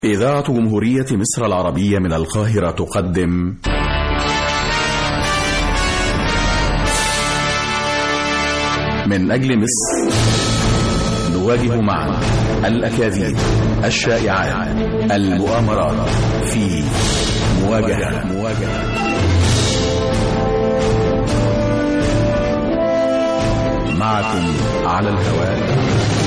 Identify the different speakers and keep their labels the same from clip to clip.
Speaker 1: إذاعة جمهورية مصر العربية من القاهرة تقدم من أجل مصر نواجه معا الأكاذيب الشائعات المؤامرات في مواجهة مواجهة معكم على الهواء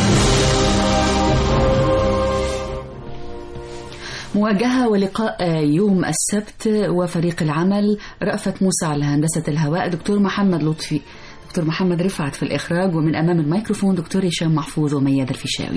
Speaker 2: مواجهة ولقاء يوم السبت وفريق العمل رأفت موسى على هندسة الهواء دكتور محمد لطفي دكتور محمد رفعت في الإخراج ومن أمام الميكروفون دكتور هشام محفوظ ومياد الفيشاوي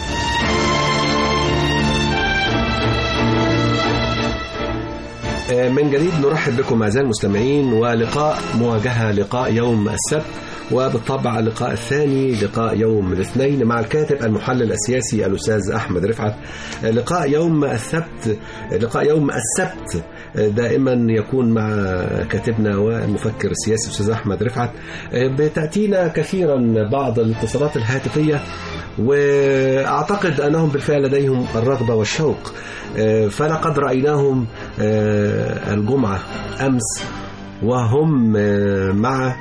Speaker 3: من جديد نرحب بكم أعزائي المستمعين ولقاء مواجهة لقاء يوم السبت وبالطبع اللقاء الثاني لقاء يوم الاثنين مع الكاتب المحلل السياسي الأستاذ أحمد رفعت لقاء يوم السبت لقاء يوم السبت دائما يكون مع كاتبنا والمفكر السياسي الأستاذ أحمد رفعت بتأتينا كثيرا بعض الاتصالات الهاتفية واعتقد انهم بالفعل لديهم الرغبه والشوق فلقد رايناهم الجمعه امس وهم مع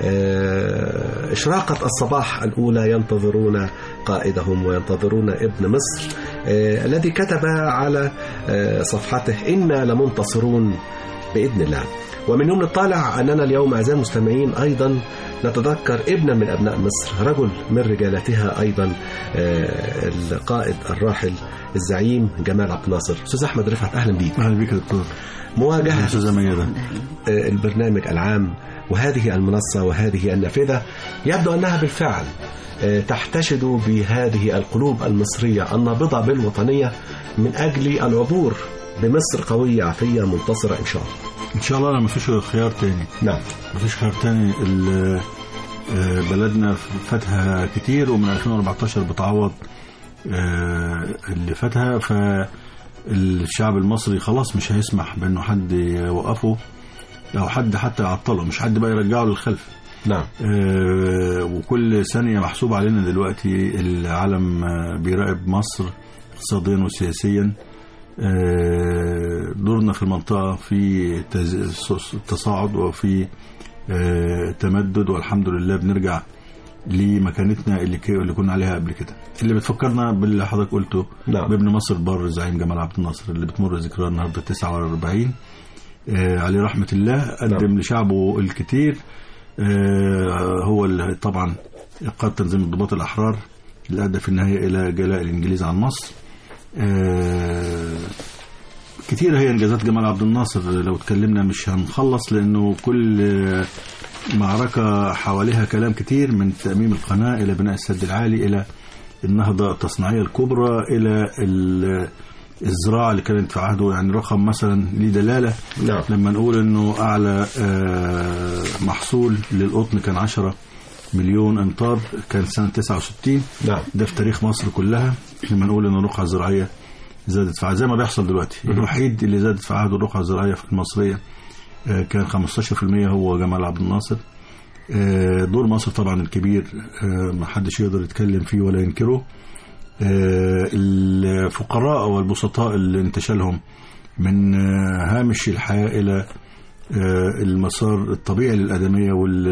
Speaker 3: إشراقة الصباح الأولى ينتظرون قائدهم وينتظرون ابن مصر الذي كتب على صفحته إنا لمنتصرون بإذن الله ومن يوم نطالع أننا اليوم أعزائي المستمعين أيضا نتذكر ابنا من أبناء مصر رجل من رجالتها أيضا القائد الراحل الزعيم جمال عبد الناصر أستاذ أحمد رفعت أهلا بيك
Speaker 4: أهلا بك دكتور
Speaker 3: مواجهة
Speaker 4: أستاذة ميادة
Speaker 3: البرنامج العام وهذه المنصة وهذه النافذة يبدو أنها بالفعل تحتشد بهذه القلوب المصرية النابضة بالوطنية من أجل العبور بمصر قوية عافية منتصرة إن شاء الله
Speaker 4: إن شاء الله ما فيش خيار تاني
Speaker 3: نعم
Speaker 4: ما فيش خيار تاني بلدنا فاتها كتير ومن 2014 بتعوض اللي فاتها فالشعب المصري خلاص مش هيسمح بأنه حد يوقفه أو حد حتى يعطله مش حد بقى يرجعه للخلف
Speaker 3: نعم
Speaker 4: آه وكل ثانية محسوب علينا دلوقتي العالم بيراقب مصر اقتصاديا وسياسيا آه دورنا في المنطقة في تصاعد وفي آه تمدد والحمد لله بنرجع لمكانتنا اللي اللي كنا عليها قبل كده اللي بتفكرنا باللي حضرتك قلته
Speaker 3: نعم.
Speaker 4: بابن مصر بر الزعيم جمال عبد الناصر اللي بتمر ذكرى النهارده 49 آه عليه رحمة الله قدم
Speaker 3: نعم.
Speaker 4: لشعبه الكثير آه هو اللي طبعا قاد تنظيم الضباط الأحرار اللي أدى في النهاية إلى جلاء الإنجليز عن مصر آه كتير هي إنجازات جمال عبد الناصر لو اتكلمنا مش هنخلص لأنه كل معركة حواليها كلام كتير من تأميم القناة إلى بناء السد العالي إلى النهضة التصنيعية الكبرى إلى الزراعة اللي كانت في عهده يعني رقم مثلا ليه دلالة
Speaker 3: نعم.
Speaker 4: لما نقول انه اعلى محصول للقطن كان 10 مليون امتار كان سنة 69
Speaker 3: نعم
Speaker 4: ده في تاريخ مصر كلها لما نقول ان الرقعة الزراعية زادت في زي ما بيحصل دلوقتي الوحيد اللي زادت في عهده الرقعة الزراعية في المصرية كان 15% هو جمال عبد الناصر دور مصر طبعا الكبير ما حدش يقدر يتكلم فيه ولا ينكره الفقراء والبسطاء اللي انتشلهم من هامش الحياة إلى المسار الطبيعي للآدمية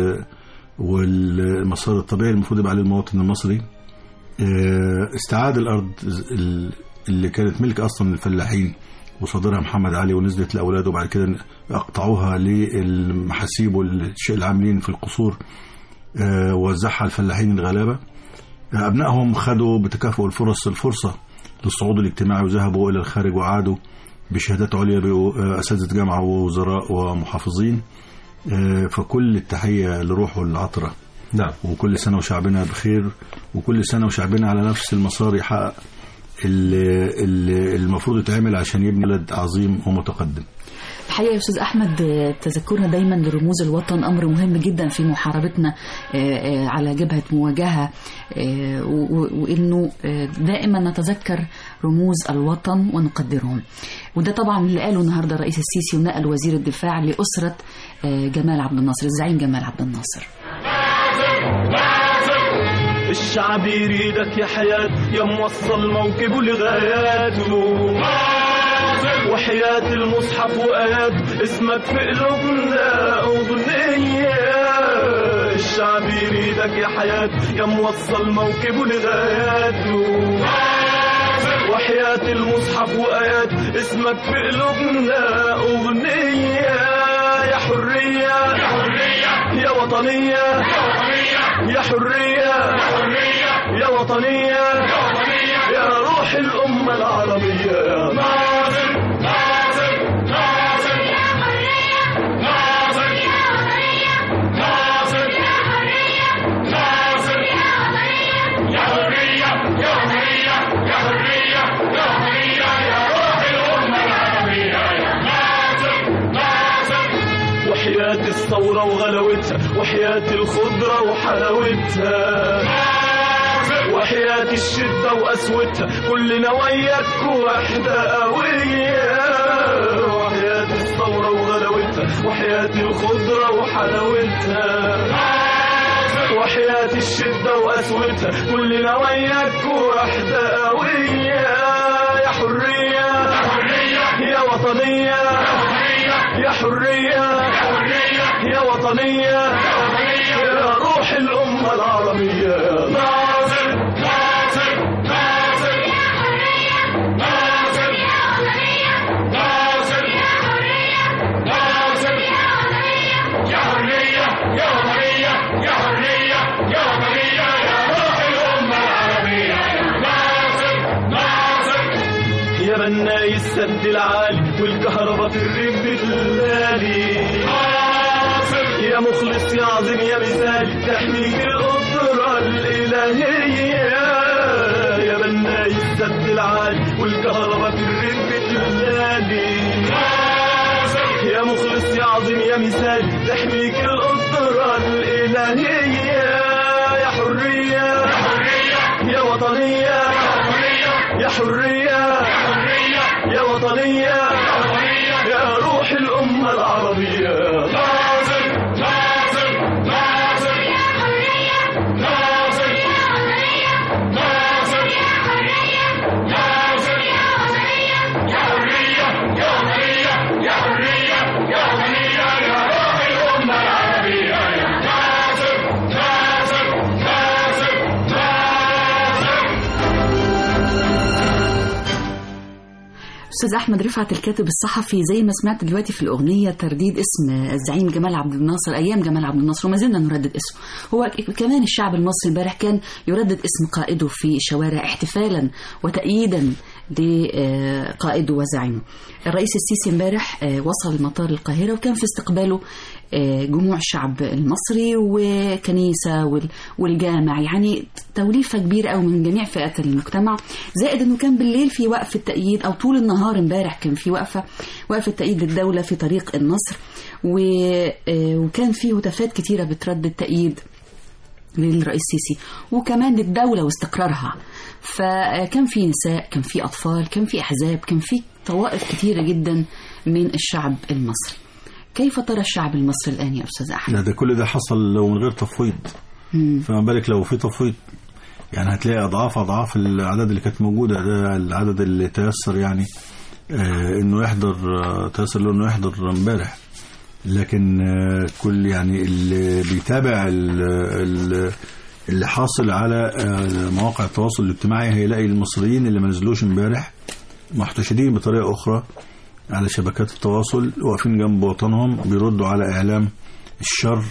Speaker 4: والمسار الطبيعي المفروض يبقى عليه المواطن المصري استعاد الأرض اللي كانت ملك أصلا للفلاحين وصادرها محمد علي ونزلت لأولاده وبعد كده أقطعوها للمحاسيب والشيء العاملين في القصور ووزعها الفلاحين الغلابة أبنائهم خدوا بتكافؤ الفرص الفرصة للصعود الاجتماعي وذهبوا إلى الخارج وعادوا بشهادات عليا بأساتذة جامعة ووزراء ومحافظين فكل التحية لروحه العطرة
Speaker 3: نعم
Speaker 4: وكل سنة وشعبنا بخير وكل سنة وشعبنا على نفس المسار يحقق اللي المفروض يتعمل عشان يبني بلد عظيم ومتقدم
Speaker 2: الحقيقة يا أستاذ أحمد تذكرنا دايما لرموز الوطن أمر مهم جدا في محاربتنا على جبهة مواجهة وإنه دائما نتذكر رموز الوطن ونقدرهم وده طبعا اللي قاله النهاردة الرئيس السيسي ونقل وزير الدفاع لأسرة جمال عبد الناصر الزعيم جمال عبد الناصر
Speaker 5: الشعب يريدك يا حياة يا موصل موكبه لغاياته وحياة المصحف وآيات اسمك في قلوبنا أغنية الشعب يريدك يا حياة يا موصل موكبه لغاياته وحياة المصحف وآيات اسمك في قلوبنا أغنية يا حرية يا حرية يا وطنية يا حرية يا وطنية يا روح الأمة العربية يا ناصر ناصر ناصر ناصر ناصر ناصر يا حرية يا حرية يا حرية يا حرية يا روح الأمة العربية يا ناصر ناصر وحياة الثورة وغلاوتها وحياة الخضرة وحلاوتها وحياة الشدة وقسوتها كلنا وياك وحدة قوية وحياة الثورة وغلاوتها وحياة الخضرة وحلاوتها وحياة الشدة وقسوتها كلنا وياك وحدة قوية يا حرية يا حرية يا وطنية يا حرية يا حرية يا وطنية يا روح الأمة العربية يا ناصر ناصر ناصر ناصر ناصر ناصر يا حرية يا حرية يا حرية يا حرية يا روح الأمة العربية يا ناصر ناصر يا بناي السد العالي والكهرباء في الريف بتلالي يا مخلص يا عظيم يا مثال تحميك القدرة الإلهية يا بناي السد العالي والكهرباء في الريف بتلالي يا مخلص يا عظيم يا مثال تحميك القدرة الإلهية يا حرية يا حرية يا وطنية يا حرية يا وطنية يا روح الأمة العربية ناصر ناصر ناصر ناصر ناصر ناصر يا حرية يا حرية يا حرية يا حرية يا روح الأمة العربية يا ناصر ناصر ناصر ناصر
Speaker 2: استاذ احمد رفعت الكاتب الصحفي زي ما سمعت دلوقتي في الاغنيه ترديد اسم الزعيم جمال عبد الناصر ايام جمال عبد الناصر وما زلنا نردد اسمه هو ك- كمان الشعب المصري امبارح كان يردد اسم قائده في الشوارع احتفالا وتأييدا لقائده وزعيمه الرئيس السيسي امبارح آه، وصل مطار القاهره وكان في استقباله آه، جموع الشعب المصري وكنيسه وال- والجامع يعني توليفه كبيره قوي من جميع فئات المجتمع زائد انه كان بالليل في وقفه تأييد او طول النهار امبارح كان في وقفه وقفه تأييد للدوله في طريق النصر و- آه، وكان في هتافات كتيره بتردد تأييد للرئيس السيسي وكمان للدولة واستقرارها فكان في نساء كان في أطفال كان في أحزاب كان في طوائف كتيرة جدا من الشعب المصري كيف ترى الشعب المصري الآن يا أستاذ أحمد؟
Speaker 4: لا ده كل ده حصل لو من غير تفويض
Speaker 2: مم.
Speaker 4: فما بالك لو في تفويض يعني هتلاقي اضعاف اضعاف الاعداد اللي كانت موجوده ده العدد اللي تيسر يعني آه انه يحضر آه تيسر له انه يحضر امبارح لكن آه كل يعني اللي بيتابع ال- ال- اللي حاصل على آه مواقع التواصل الاجتماعي هيلاقي المصريين اللي ما نزلوش امبارح محتشدين بطريقه اخرى على شبكات التواصل واقفين جنب وطنهم بيردوا على اعلام الشر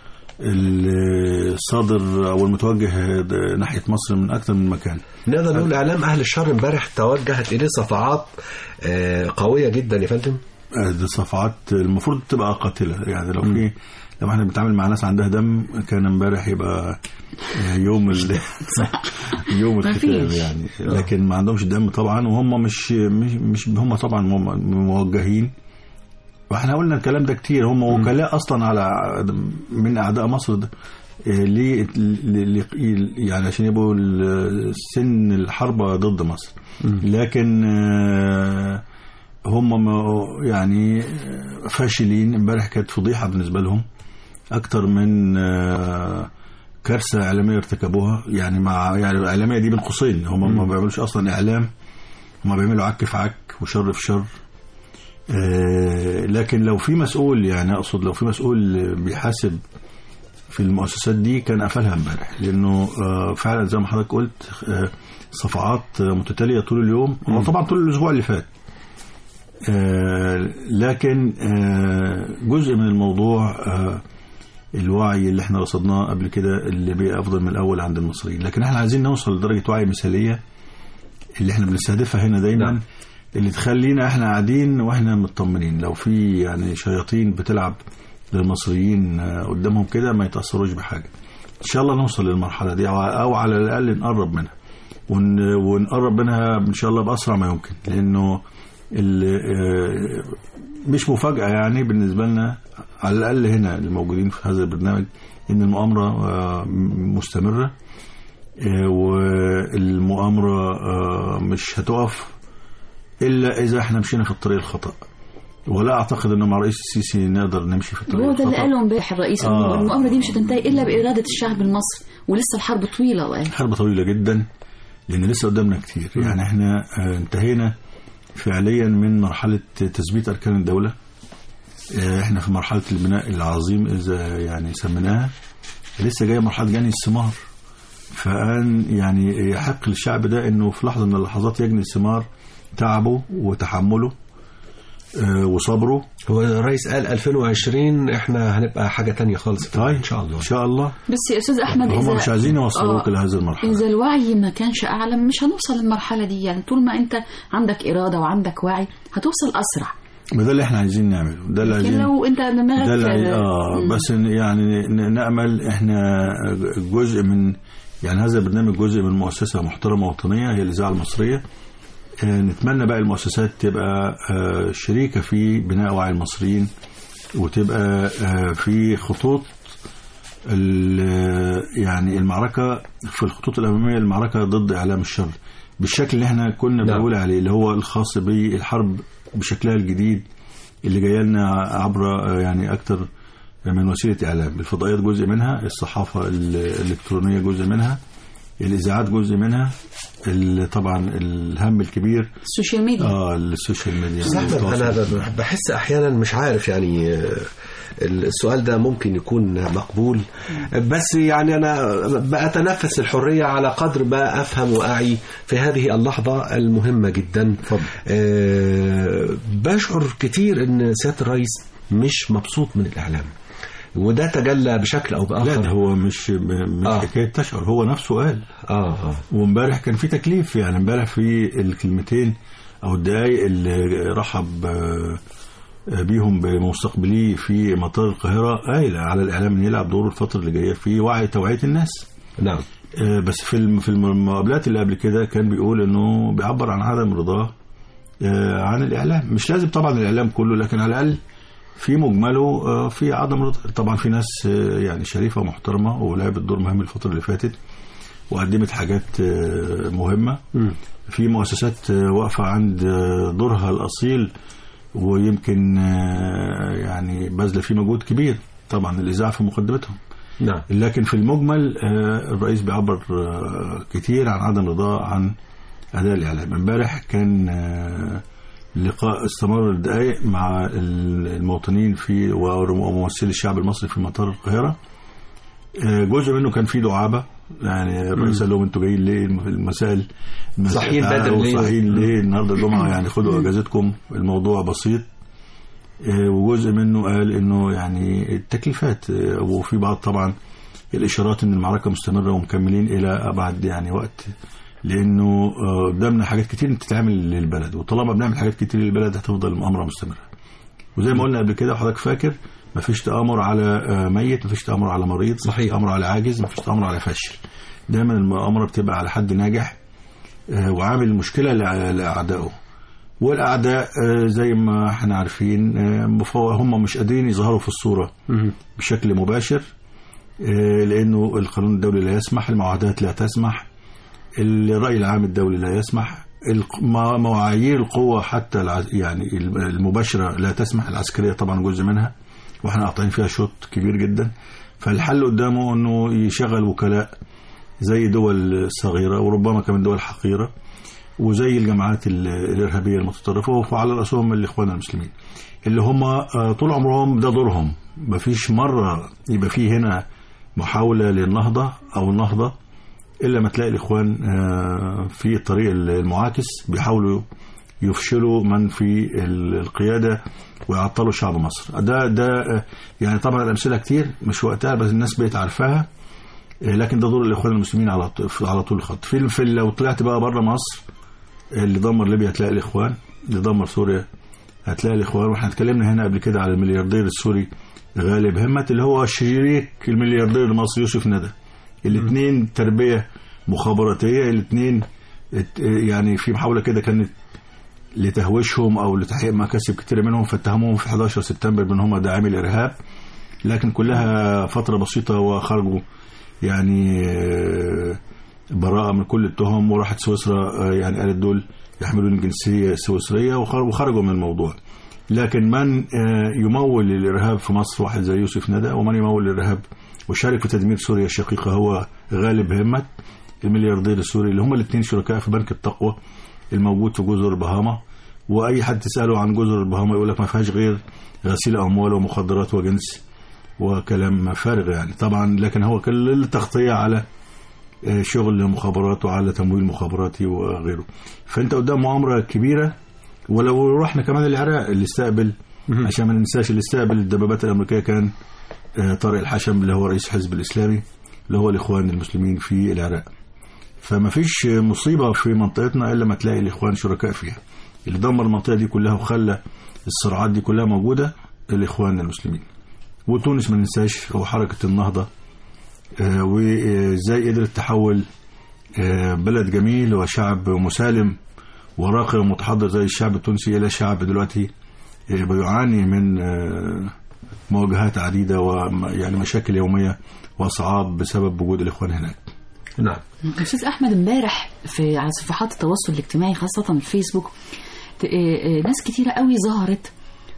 Speaker 4: الصادر او المتوجه ناحيه مصر من اكثر من مكان
Speaker 3: نقدر نقول اعلام اهل الشر امبارح توجهت اليه صفعات آه، قويه جدا يا فندم
Speaker 4: آه، دي صفعات المفروض تبقى قاتله يعني لو في لو احنا بنتعامل مع ناس عندها دم كان امبارح يبقى آه، يوم ال... يوم الختام
Speaker 2: مفيش.
Speaker 4: يعني لكن ما عندهمش دم طبعا وهم مش مش, مش هم طبعا هم موجهين واحنا قلنا الكلام ده كتير هم وكلاء اصلا على من اعداء مصر ده آه، ليه ل- ل- يعني عشان يبقوا ال- سن الحرب ضد مصر لكن آه، هم ما- يعني فاشلين امبارح كانت فضيحه بالنسبه لهم اكتر من آه، كارثه اعلاميه ارتكبوها يعني مع يعني الاعلاميه دي بين قوسين هم ما بيعملوش اصلا اعلام هم بيعملوا عك في عك وشر في شر آه، لكن لو في مسؤول يعني اقصد لو في مسؤول بيحاسب في المؤسسات دي كان قفلها امبارح لانه آه، فعلا زي ما حضرتك قلت آه، صفعات متتاليه طول اليوم هو طبعا طول الاسبوع اللي فات آه، لكن آه، جزء من الموضوع آه، الوعي اللي احنا رصدناه قبل كده اللي بقى افضل من الاول عند المصريين لكن احنا عايزين نوصل لدرجه وعي مثاليه اللي احنا بنستهدفها هنا دايما
Speaker 3: نعم.
Speaker 4: اللي تخلينا احنا قاعدين واحنا مطمنين لو في يعني شياطين بتلعب للمصريين آه، قدامهم كده ما يتاثروش بحاجه ان شاء الله نوصل للمرحله دي او أو على الاقل نقرب منها ون- ونقرب منها ان شاء الله باسرع ما يمكن لانه ال- آه، مش مفاجاه يعني بالنسبه لنا على الاقل هنا الموجودين في هذا البرنامج ان المؤامره آه، م- مستمره آه، والمؤامره آه، مش هتقف الا اذا احنا مشينا في الطريق الخطا ولا اعتقد انه مع الرئيس السيسي نقدر نمشي في الطريق
Speaker 2: هو ده اللي
Speaker 4: الخطا
Speaker 2: قاله امبارح الرئيس إنه
Speaker 4: آه.
Speaker 2: المؤامره دي مش هتنتهي الا باراده الشعب المصري ولسه الحرب طويله وقال
Speaker 4: حرب طويله جدا لان لسه قدامنا كتير يعني احنا آه، انتهينا فعليا من مرحله تثبيت اركان الدوله آه، احنا في مرحله البناء العظيم اذا يعني سميناها لسه جايه مرحله جني الثمار فان يعني يحق للشعب ده انه في لحظه من اللحظات يجني الثمار تعبه وتحمله آه، وصبره
Speaker 3: هو الرئيس قال 2020 احنا هنبقى حاجه تانية خالص
Speaker 4: طيب
Speaker 3: ان شاء الله
Speaker 4: ان شاء الله
Speaker 2: بس يا استاذ احمد
Speaker 4: هم
Speaker 2: اذا
Speaker 4: مش عايزين يوصلوك
Speaker 2: آه.
Speaker 4: لهذه المرحله
Speaker 2: إذا الوعي ما كانش أعلى مش هنوصل للمرحلة دي يعني طول ما أنت عندك إرادة وعندك وعي هتوصل أسرع
Speaker 4: ما ده اللي احنا عايزين نعمله ده اللي
Speaker 2: لكن
Speaker 4: عايزين
Speaker 2: لو أنت دماغك
Speaker 4: ده اللي اه
Speaker 2: مم.
Speaker 4: بس ن- يعني ن- نامل احنا جزء من يعني هذا البرنامج جزء من مؤسسه محترمه وطنيه هي الاذاعه المصريه آه، نتمنى بقى المؤسسات تبقى آه، شريكه في بناء وعي المصريين وتبقى آه، في خطوط ال- يعني المعركه في الخطوط الاماميه المعركه ضد اعلام الشر بالشكل اللي احنا كنا
Speaker 3: نعم.
Speaker 4: بنقول عليه اللي هو الخاص بالحرب بشكلها الجديد اللي جايه لنا عبر آه، يعني اكتر من وسيله اعلام الفضائيات جزء منها الصحافه ال- الالكترونيه جزء منها الاذاعات جزء منها ال- طبعا الهم الكبير
Speaker 2: السوشيال ميديا
Speaker 4: اه السوشيال ميديا
Speaker 3: بس احمد
Speaker 4: التواصل.
Speaker 3: انا ب- بحس احيانا مش عارف يعني آه، السؤال ده ممكن يكون مقبول بس يعني انا بأتنفس الحرية على قدر ما افهم واعي في هذه اللحظة المهمة جدا
Speaker 4: اتفضل.
Speaker 3: آه، بشعر كتير ان سيادة الرئيس مش مبسوط من الاعلام وده تجلى بشكل او
Speaker 4: لا ده
Speaker 3: باخر
Speaker 4: هو مش مش
Speaker 3: آه.
Speaker 4: حكايه تشعر هو نفسه قال
Speaker 3: اه اه
Speaker 4: وامبارح كان في تكليف يعني امبارح في الكلمتين او الدقايق اللي رحب آه، بيهم بمستقبليه في مطار القاهره قايل على الاعلام ان يلعب دوره الفتره اللي جايه في وعي توعيه الناس
Speaker 3: نعم
Speaker 4: آه، بس في الم- في المقابلات اللي قبل كده كان بيقول انه بيعبر عن عدم رضاه آه، عن الاعلام مش لازم طبعا الاعلام كله لكن على الاقل في مجمله آه، في عدم رضا طبعا في ناس آه، يعني شريفه ومحترمه ولعبت دور مهم الفتره اللي فاتت وقدمت حاجات آه، مهمه
Speaker 3: مم.
Speaker 4: في مؤسسات آه، واقفه عند آه، دورها الاصيل ويمكن آه، يعني باذله فيه مجهود كبير طبعا الاذاعه في مقدمتهم
Speaker 3: نعم
Speaker 4: لكن في المجمل آه، الرئيس بيعبر آه، كتير عن عدم رضاه عن اداء الاعلام امبارح كان آه، لقاء استمر دقائق مع ال- المواطنين في وممثلي الشعب المصري في مطار القاهره آه، جزء منه كان فيه دعابه يعني الرئيس قال لهم انتوا جايين ليه المسائل المسائل
Speaker 3: صاحيين بدري
Speaker 4: تعالوا
Speaker 3: ليه؟
Speaker 4: صاحيين ليه النهارده الجمعه يعني خدوا اجازتكم الموضوع بسيط آه، وجزء منه قال انه يعني التكليفات آه، وفي بعض طبعا الاشارات ان المعركه مستمره ومكملين الى ابعد يعني وقت لانه آه، قدامنا حاجات كتير تتعمل للبلد وطالما بنعمل حاجات كتير للبلد هتفضل المؤامره مستمره وزي ما قلنا قبل كده وحضرتك فاكر مفيش تآمر على آه، ميت مفيش تآمر على مريض
Speaker 3: صحيح.
Speaker 4: مفيش تآمر على عاجز مفيش تآمر على فاشل دايما المؤامره بتبقى على حد ناجح آه، وعامل مشكله لأع- لاعدائه والاعداء آه، زي ما احنا عارفين آه، مفو- هم مش قادرين يظهروا في الصوره
Speaker 3: مم.
Speaker 4: بشكل مباشر آه، لانه القانون الدولي لا يسمح المعاهدات لا تسمح الراي العام الدولي لا يسمح الق- ما- معايير القوه حتى الع- يعني المباشره لا تسمح العسكريه طبعا جزء منها واحنا قاطعين فيها شوط كبير جدا فالحل قدامه انه يشغل وكلاء زي دول صغيره وربما كمان دول حقيره وزي الجماعات ال- الارهابيه المتطرفه وعلى راسهم الاخوان المسلمين اللي هم آه، طول عمرهم ده دورهم مفيش مره يبقى فيه هنا محاوله للنهضه او النهضه الا ما تلاقي الاخوان آه، في الطريق المعاكس بيحاولوا يفشلوا من في ال- القياده ويعطلوا شعب مصر ده ده آه، يعني طبعا الامثله كتير مش وقتها بس الناس بقت عارفاها آه، لكن ده دور الاخوان المسلمين على ط- على طول الخط في في لو طلعت بقى بره مصر اللي دمر ليبيا هتلاقي الاخوان اللي دمر سوريا هتلاقي الاخوان واحنا اتكلمنا هنا قبل كده على الملياردير السوري غالب همت اللي هو شريك الملياردير المصري يوسف ندى الاثنين تربيه مخابراتيه الاثنين يعني في محاوله كده كانت لتهويشهم او لتحقيق مكاسب كتيره منهم فاتهموهم في 11 سبتمبر بان هم داعمي الارهاب لكن كلها فتره بسيطه وخرجوا يعني آه، براءه من كل التهم وراحت سويسرا آه، يعني قالت دول يحملون الجنسيه السويسريه وخر- وخرجوا من الموضوع لكن من آه، يمول الارهاب في مصر واحد زي يوسف ندى ومن يمول الارهاب وشارك في تدمير سوريا الشقيقه هو غالب همت الملياردير السوري اللي هم الاثنين شركاء في بنك التقوى الموجود في جزر البهاما واي حد تساله عن جزر البهاما يقول لك ما فيهاش غير غسيل اموال ومخدرات وجنس وكلام فارغ يعني طبعا لكن هو كل التغطيه على آه، شغل مخابرات وعلى تمويل مخابراتي وغيره فانت قدام مؤامره كبيره ولو رحنا كمان العراق اللي استقبل عشان ما ننساش اللي استقبل الدبابات الامريكيه كان آه، طارق الحشم اللي هو رئيس الحزب الاسلامي اللي هو الاخوان المسلمين في العراق فما فيش مصيبه في منطقتنا الا ما تلاقي الاخوان شركاء فيها اللي دمر المنطقه دي كلها وخلى الصراعات دي كلها موجوده الاخوان المسلمين وتونس ما ننساش هو حركه النهضه آه، وازاي قدرت تحول آه، بلد جميل وشعب مسالم وراقي ومتحضر زي الشعب التونسي الى شعب دلوقتي آه، بيعاني من آه، مواجهات عديده ويعني مشاكل يوميه واصعاب بسبب وجود الاخوان هناك.
Speaker 3: نعم
Speaker 2: استاذ احمد امبارح في على صفحات التواصل الاجتماعي خاصه الفيسبوك ت- آه، آه، ناس كتيره قوي ظهرت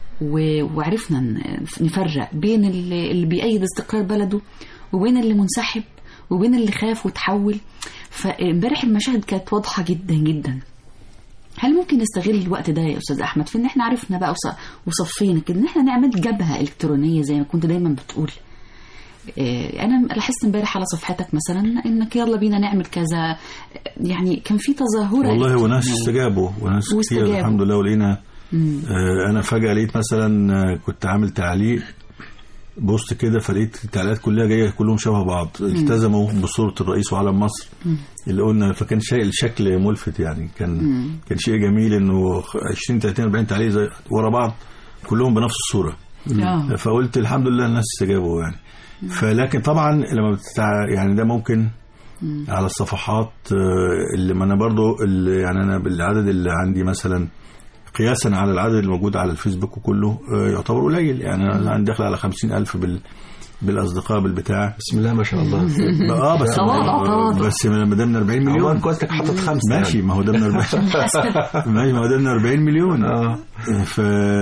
Speaker 2: و- وعرفنا ن- نفرق بين اللي اللي بيأيد استقرار بلده وبين اللي منسحب وبين اللي خاف وتحول فامبارح المشاهد كانت واضحه جدا جدا هل ممكن نستغل الوقت ده يا استاذ احمد في ان احنا عرفنا بقى وص- وصفينا كده ان احنا نعمل جبهه الكترونيه زي ما كنت دايما بتقول إيه، انا لاحظت امبارح على صفحتك مثلا انك يلا بينا نعمل كذا يعني كان في تظاهره
Speaker 4: والله وناس
Speaker 2: إلكترونية.
Speaker 4: استجابوا وناس كتير
Speaker 2: واستجابوا.
Speaker 4: الحمد لله ولقينا
Speaker 2: مم.
Speaker 4: آه، انا فجاه لقيت مثلا آه، كنت عامل تعليق بوست كده فلقيت التعليقات كلها جايه كلهم شبه بعض التزموا بصوره الرئيس وعلم مصر اللي قلنا فكان شيء الشكل ملفت يعني كان كان شيء جميل انه 20 30 40 تعليق زي ورا بعض كلهم بنفس الصوره
Speaker 2: آه.
Speaker 4: فقلت الحمد لله الناس استجابوا يعني فلكن طبعا لما بتتع... يعني ده ممكن على الصفحات آه، اللي ما انا برضو اللي يعني انا بالعدد اللي عندي مثلا قياسا على العدد الموجود على الفيسبوك وكله آه، يعتبر قليل يعني انا عندي داخل على خمسين ألف بال بالاصدقاء بالبتاع
Speaker 3: بسم الله ما شاء الله
Speaker 4: اه بس
Speaker 2: تواضع، تواضع.
Speaker 4: بس ما دام 40
Speaker 3: عمر
Speaker 4: مليون
Speaker 3: كويس انك حاطط خمسه
Speaker 4: ماشي ما هو ده من 40 ماشي ما هو ده من 40 مليون
Speaker 3: اه
Speaker 4: ف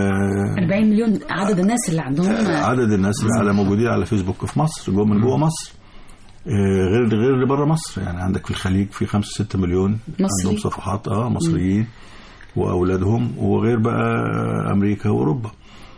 Speaker 2: 40 مليون عدد الناس اللي عندهم
Speaker 4: عدد الناس اللي على موجودين على فيسبوك في مصر جوه من جوه مصر آه، غير غير اللي بره مصر يعني عندك في الخليج في 5 6 مليون
Speaker 2: مصري.
Speaker 4: عندهم صفحات اه مصريين واولادهم وغير بقى امريكا واوروبا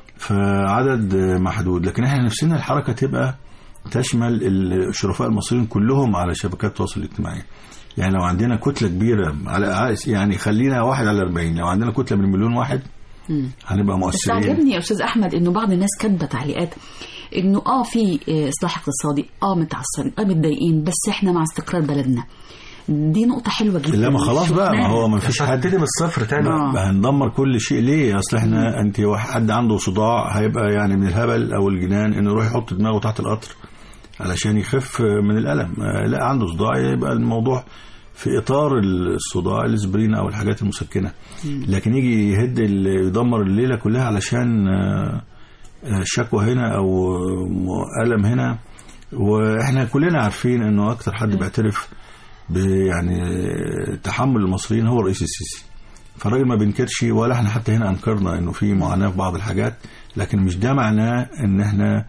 Speaker 4: فعدد آه، محدود لكن احنا نفسنا الحركه تبقى تشمل الشرفاء المصريين كلهم على شبكات التواصل الاجتماعي يعني لو عندنا كتله كبيره على يعني خلينا واحد على 40 لو عندنا كتله من مليون واحد هنبقى
Speaker 2: بس
Speaker 4: مؤثرين
Speaker 2: عجبني يا استاذ احمد انه بعض الناس كاتبه تعليقات انه اه في آه، اصلاح اقتصادي اه متعصبين اه متضايقين بس احنا مع استقرار بلدنا دي نقطه حلوه جدا
Speaker 4: لا ما خلاص بقى ما هو ما فيش حد
Speaker 3: هتبتدي من الصفر تاني
Speaker 2: آه.
Speaker 4: هندمر كل شيء ليه اصل احنا انت واحد حد عنده صداع هيبقى يعني من الهبل او الجنان انه يروح يحط دماغه تحت القطر علشان يخف من الالم آه، لا عنده صداع يبقى الموضوع في اطار الصداع الاسبرين او الحاجات المسكنه لكن يجي يهد ال- يدمر الليله كلها علشان آه، آه، شكوى هنا او آه، الم هنا واحنا كلنا عارفين انه اكتر حد بيعترف ب- يعني آه، تحمل المصريين هو الرئيس السيسي فالراجل ما بينكرش ولا احنا حتى هنا انكرنا انه في معاناه في بعض الحاجات لكن مش ده معناه ان احنا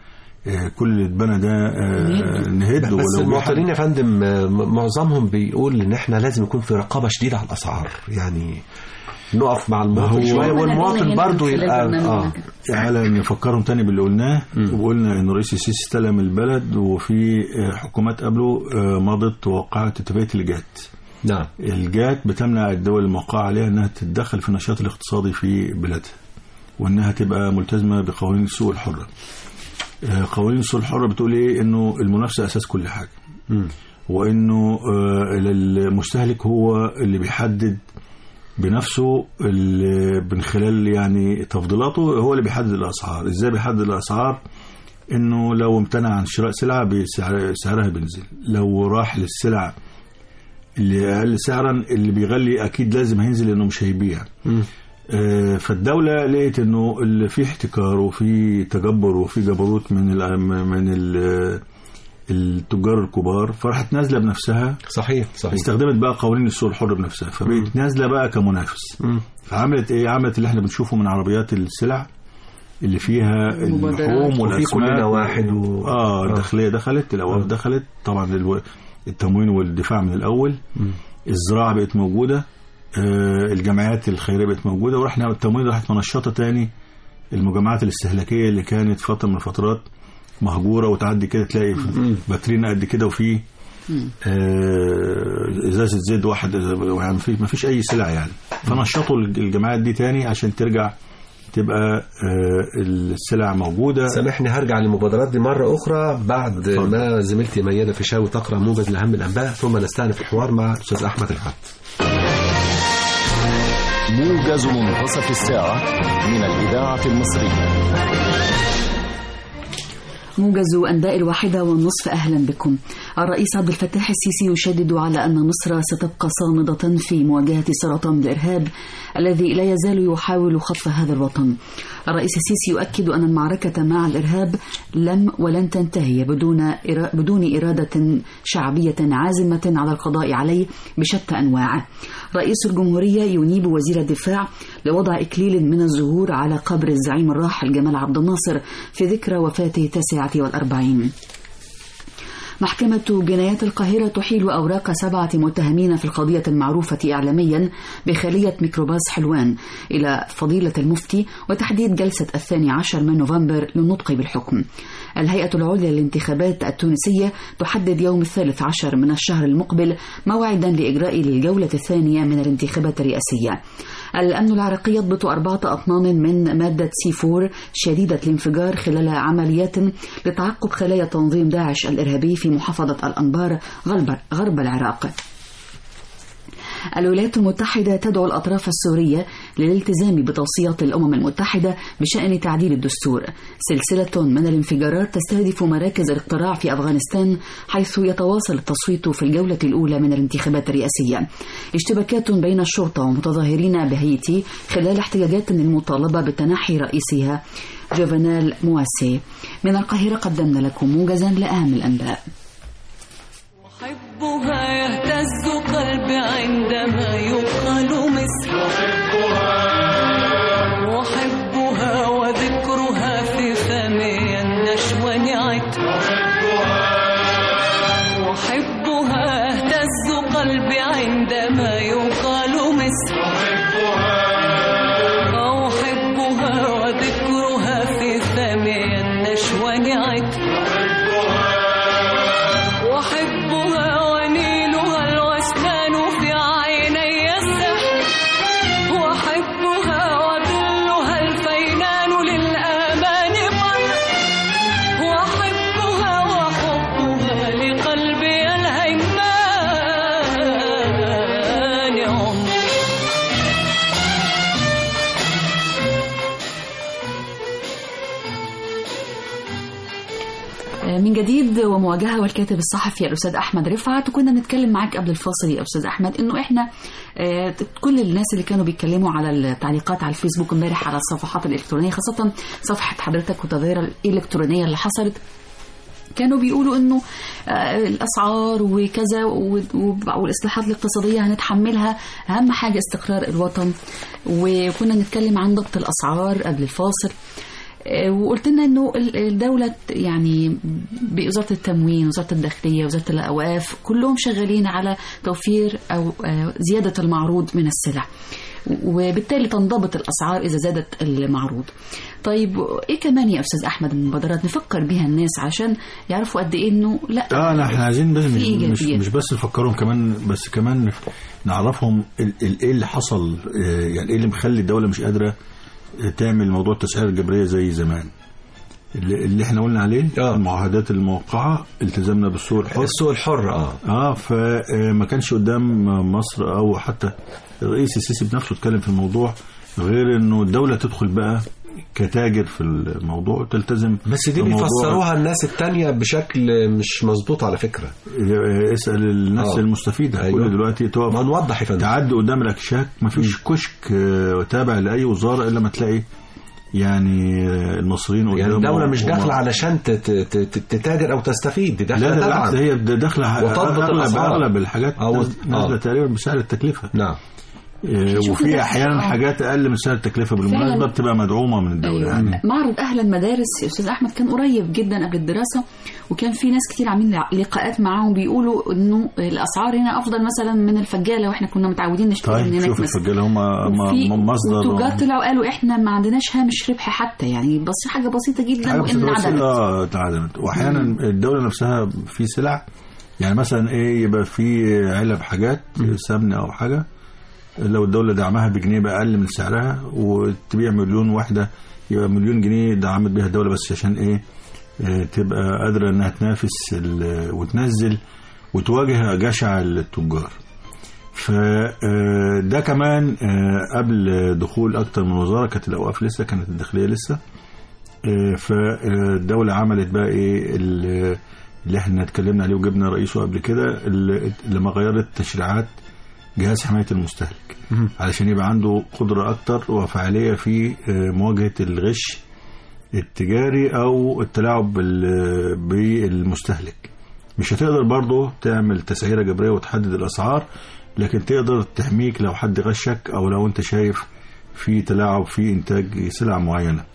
Speaker 4: آه، كل اللي اتبنى ده آه، نهده
Speaker 3: بس
Speaker 4: ولو
Speaker 3: المواطنين
Speaker 4: بيحد-
Speaker 3: يا فندم آه، م- معظمهم بيقول ان احنا لازم يكون في رقابه شديده على الاسعار يعني نقف مع المواطن
Speaker 4: هو-
Speaker 3: شويه
Speaker 2: هو
Speaker 3: والمواطن
Speaker 2: هنا
Speaker 3: برضه
Speaker 2: من خلال
Speaker 3: يبقى
Speaker 2: برنامجنا
Speaker 3: اه
Speaker 2: كده.
Speaker 4: تعالى نفكرهم تاني باللي قلناه وقلنا ان رئيس السيسي استلم البلد وفي آه، حكومات قبله آه، مضت ووقعت اتفاقيه الجات
Speaker 3: نعم
Speaker 4: الجات بتمنع الدول الموقعة عليها انها تتدخل في النشاط الاقتصادي في بلادها وانها تبقى ملتزمه بقوانين السوق الحره آه، قوانين السوق الحره بتقول ايه انه المنافسه اساس كل حاجه
Speaker 3: مم.
Speaker 4: وانه آه، المستهلك هو اللي بيحدد بنفسه اللي من خلال يعني تفضيلاته هو اللي بيحدد الاسعار ازاي بيحدد الاسعار انه لو امتنع عن شراء سلعه بسعر سعرها بينزل لو راح للسلع اللي اقل سعرا اللي بيغلي اكيد لازم هينزل لانه مش هيبيع
Speaker 3: مم.
Speaker 4: آه، فالدولة لقيت انه اللي في احتكار وفي تجبر وفي جبروت من ال من ال التجار الكبار فراحت نازلة بنفسها
Speaker 3: صحيح صحيح
Speaker 4: استخدمت بقى قوانين السوق الحر بنفسها فبقت نازلة بقى كمنافس
Speaker 3: مم.
Speaker 4: فعملت ايه عملت اللي احنا بنشوفه من عربيات السلع اللي فيها
Speaker 2: مبادرات.
Speaker 4: اللحوم
Speaker 3: وفي كلنا
Speaker 4: والاسماك
Speaker 3: واحد و...
Speaker 4: اه الداخليه دخلت الاوقاف دخلت طبعا الو- التموين والدفاع من الاول الزراعه بقت موجوده آه الجمعيات الخيريه بقت موجوده ورحنا التموين راحت منشطه تاني المجمعات الاستهلاكيه اللي كانت فتره من الفترات مهجوره وتعدي كده تلاقي باترينا قد كده وفي آه، ازازه زيت واحد يعني في- ما فيش اي سلع يعني فنشطوا الجماعات دي تاني عشان ترجع تبقى آه، السلع موجوده
Speaker 3: سامحني هرجع للمبادرات دي مرة أخرى بعد
Speaker 4: اتفضل.
Speaker 3: ما زميلتي ميادة فيشاوي تقرأ موجز لأهم الأنباء ثم نستأنف الحوار مع الأستاذ أحمد رفعت
Speaker 6: موجز منتصف الساعة من الإذاعة المصرية
Speaker 2: موجز أنباء الواحدة والنصف أهلا بكم الرئيس عبد الفتاح السيسي يشدد على أن مصر ستبقى صامدة في مواجهة سرطان الإرهاب الذي لا يزال يحاول خطف هذا الوطن الرئيس السيسي يؤكد أن المعركة مع الإرهاب لم ولن تنتهي بدون إرا- بدون إرادة شعبية عازمة على القضاء عليه بشتى أنواعه رئيس الجمهورية ينيب وزير الدفاع لوضع إكليل من الزهور على قبر الزعيم الراحل جمال عبد الناصر في ذكرى وفاته التاسعة والأربعين محكمة جنايات القاهرة تحيل أوراق سبعة متهمين في القضية المعروفة إعلاميا بخلية ميكروباص حلوان إلى فضيلة المفتي وتحديد جلسة الثاني عشر من نوفمبر للنطق بالحكم الهيئة العليا للانتخابات التونسية تحدد يوم الثالث عشر من الشهر المقبل موعدا لإجراء الجولة الثانية من الانتخابات الرئاسية الأمن العراقي يضبط أربعة أطنان من مادة سي 4 شديدة الانفجار خلال عمليات لتعقب خلايا تنظيم داعش الإرهابي في محافظة الأنبار غرب, غرب العراق الولايات المتحدة تدعو الأطراف السورية للالتزام بتوصيات الأمم المتحدة بشأن تعديل الدستور سلسلة من الانفجارات تستهدف مراكز الاقتراع في أفغانستان حيث يتواصل التصويت في الجولة الأولى من الانتخابات الرئاسية اشتباكات بين الشرطة ومتظاهرين بهايتي خلال احتجاجات للمطالبة بتنحي رئيسها جوفانال مواسي من القاهرة قدمنا لكم موجزا لأهم الأنباء
Speaker 7: أحبها يهتز قلبي عندما يقال مصر أحبها وذكرها في فمي النشوى نعت أحبها يهتز قلبي عندما يقال مصر أحبها وذكرها في فمي النشوى نعت أحبها ونيلها الوسنان في عيني السحر وأحبها وظلها الفينان للآمان مر وأحبها وحبها لقلبي الهيمان عمر
Speaker 2: من جديد ومواجهه والكاتب الصحفي الاستاذ احمد رفعت وكنا بنتكلم معاك قبل الفاصل يا استاذ احمد انه احنا آه، كل الناس اللي كانوا بيتكلموا على التعليقات على الفيسبوك امبارح على الصفحات الالكترونيه خاصه صفحه حضرتك والتظاهره الالكترونيه اللي حصلت كانوا بيقولوا انه آه، الاسعار وكذا و- و- والاصلاحات الاقتصاديه هنتحملها اهم حاجه استقرار الوطن وكنا نتكلم عن ضبط الاسعار قبل الفاصل آه، وقلت لنا انه ال- الدوله يعني بوزاره التموين وزاره الداخليه وزاره الاوقاف كلهم شغالين على توفير او آه، زياده المعروض من السلع وبالتالي تنضبط الاسعار اذا زادت المعروض. طيب ايه كمان يا استاذ احمد من مبادرات نفكر بيها الناس عشان يعرفوا قد ايه انه لا
Speaker 4: اه لا احنا عايزين بس
Speaker 2: في
Speaker 4: مش, مش,
Speaker 2: إيجابيات.
Speaker 4: مش بس نفكرهم كمان بس كمان نعرفهم ال- ال- ايه اللي حصل آه، يعني ايه اللي مخلي الدوله مش قادره آه، تعمل موضوع التسعير الجبريه زي زمان اللي, اللي احنا قلنا عليه
Speaker 3: آه.
Speaker 4: المعاهدات الموقعه التزامنا بالسوق الحر
Speaker 3: السوق الحر اه
Speaker 4: اه فما كانش قدام مصر او حتى الرئيس السيسي بنفسه اتكلم في الموضوع غير انه الدوله تدخل بقى كتاجر في الموضوع وتلتزم
Speaker 3: بس دي
Speaker 4: بموضوع-
Speaker 3: بيفسروها الناس التانية بشكل مش مظبوط على فكرة
Speaker 4: اسال الناس
Speaker 3: آه.
Speaker 4: المستفيده
Speaker 3: أيوة.
Speaker 4: كل دلوقتي
Speaker 3: ما
Speaker 4: تقف
Speaker 3: نوضح يا فندم
Speaker 4: تعدي قدام الاكشاك ما فيش كشك آه، تابع لاي وزاره الا ما تلاقي يعني آه، المصريين
Speaker 3: يعني
Speaker 4: قدامه
Speaker 3: الدولة مش
Speaker 4: وما-
Speaker 3: داخلة علشان تت- تت- تتاجر أو تستفيد دي
Speaker 4: لا
Speaker 3: داخلة
Speaker 4: ده بالعكس
Speaker 3: تدعم
Speaker 4: هي ده داخله
Speaker 3: وتضبط
Speaker 4: اغلب
Speaker 3: الأسعار.
Speaker 4: اغلب الحاجات
Speaker 3: أو-
Speaker 4: نازله
Speaker 3: آه.
Speaker 4: تقريبا بسعر التكلفه
Speaker 3: نعم
Speaker 4: آه،
Speaker 2: شوف
Speaker 4: وفي
Speaker 2: ده-
Speaker 4: احيانا
Speaker 2: آه.
Speaker 4: حاجات اقل من سعر التكلفه بالمناسبه
Speaker 2: فعلاً.
Speaker 4: بتبقى مدعومه من الدوله يعني
Speaker 2: أيوة. معرض اهل المدارس يا استاذ احمد كان قريب جدا قبل الدراسه وكان في ناس كتير عاملين لقاءات معاهم بيقولوا انه الاسعار هنا افضل مثلا من الفجاله واحنا كنا متعودين نشتري من
Speaker 4: طيب
Speaker 2: هناك
Speaker 4: شوف
Speaker 2: مثلا
Speaker 4: الفجاله هم
Speaker 2: وفي-
Speaker 4: هم مصدر
Speaker 2: والتجار طلعوا قالوا احنا ما عندناش هامش ربح حتى يعني بس حاجه بسيطه جدا
Speaker 4: حاجه
Speaker 2: وان
Speaker 4: بسيطة بس
Speaker 2: عدمت
Speaker 4: اه اتعدمت واحيانا الدوله نفسها في سلع يعني مثلا ايه يبقى في علب حاجات سمن او حاجه لو الدوله دعمها بجنيه بقى اقل من سعرها وتبيع مليون واحده يبقى مليون جنيه دعمت بيها الدوله بس عشان ايه آه، تبقى قادره انها تنافس ال- وتنزل وتواجه جشع التجار فده كمان آه، قبل دخول اكتر من وزاره كانت الاوقاف لسه كانت الداخليه لسه آه، فالدولة عملت بقى ايه ال- اللي احنا اتكلمنا عليه وجبنا رئيسه قبل كده اللي- لما غيرت تشريعات جهاز حماية المستهلك علشان يبقى عنده قدرة أكتر وفعالية في آه، مواجهة الغش التجاري أو التلاعب بال- بالمستهلك مش هتقدر برضه تعمل تسعيرة جبرية وتحدد الأسعار لكن تقدر تحميك لو حد غشك أو لو أنت شايف في تلاعب في إنتاج سلع معينة